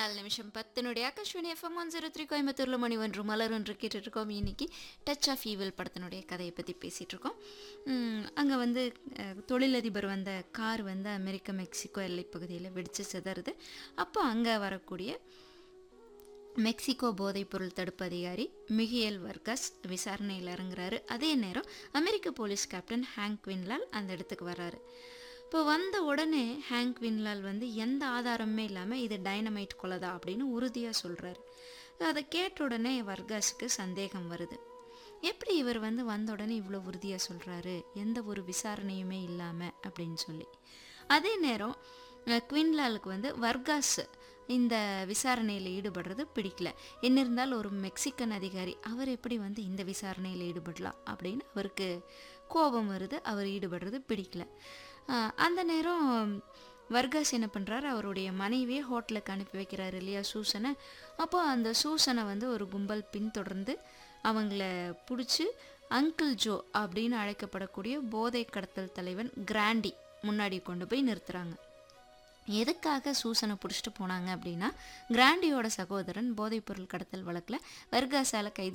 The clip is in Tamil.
நாலு நிமிஷம் பத்தினுடைய Akashvani FM one zero three கோயம்புத்தூரில் மணி ஒன்று மலர் ஒன்று கேட்டுட்ருக்கோம் இன்னைக்கு டச் ஆஃப் ஈவில் படத்தினுடைய கதையை பற்றி பேசிகிட்டு இருக்கோம் அங்கே வந்து அஹ், தொழிலதிபர் வந்த கார் வந்து அமெரிக்க மெக்சிகோ எல்லைப் பகுதியில் வெடித்து சிதறுது அப்போ அங்கே வரக்கூடிய மெக்சிகோ போதைப்பொருள் தடுப்பு அதிகாரி மிகியல் வர்கஸ் விசாரணையில் இறங்குறாரு அதே நேரம் அமெரிக்க போலீஸ் கேப்டன் ஹேங்க் வின்லால் அந்த இடத்துக்கு வர்றாரு இப்போ வந்த உடனே ஹேங்க் வின்லால் வந்து எந்த ஆதாரமுமே இல்லாமல் இது டைனமைட் கொலைதா அப்படின்னு உறுதியாக சொல்கிறாரு அதை கேட்ட உடனே வர்காஸுக்கு சந்தேகம் வருது எப்படி இவர் வந்து வந்த உடனே இவ்வளோ உறுதியாக சொல்கிறாரு எந்த ஒரு விசாரணையுமே இல்லாமல் அப்படின்னு சொல்லி அதே நேரம் அஹ், குவின்லாலுக்கு வந்து வர்காஸ் இந்த விசாரணையில் ஈடுபடுறது பிடிக்கல என்ன இருந்தாலும் ஒரு மெக்சிகன் அதிகாரி அவர் எப்படி வந்து இந்த விசாரணையில் ஈடுபடலாம் அப்படின்னு அவருக்கு கோபம் வருது அவர் ஈடுபடுறது பிடிக்கல அஹ், அந்த நேரம் வர்காஸ் என்ன பண்ணுறாரு அவருடைய மனைவியை ஹோட்டலுக்கு அனுப்பி வைக்கிறாரு இல்லையா சூசனை அப்போ அந்த சூசனை வந்து ஒரு கும்பல் பின்தொடர்ந்து அவங்கள பிடிச்சி அங்கிள் ஜோ அப்படின்னு அழைக்கப்படக்கூடிய போதை கடத்தல் தலைவன் கிராண்டி முன்னாடி கொண்டு போய் நிறுத்துறாங்க எதுக்காக சூசனை பிடிச்சிட்டு போனாங்க அப்படின்னா கிராண்டியோட சகோதரன் போதைப்பொருள் கடத்தல் வழக்கில் வர்காஸால் கைது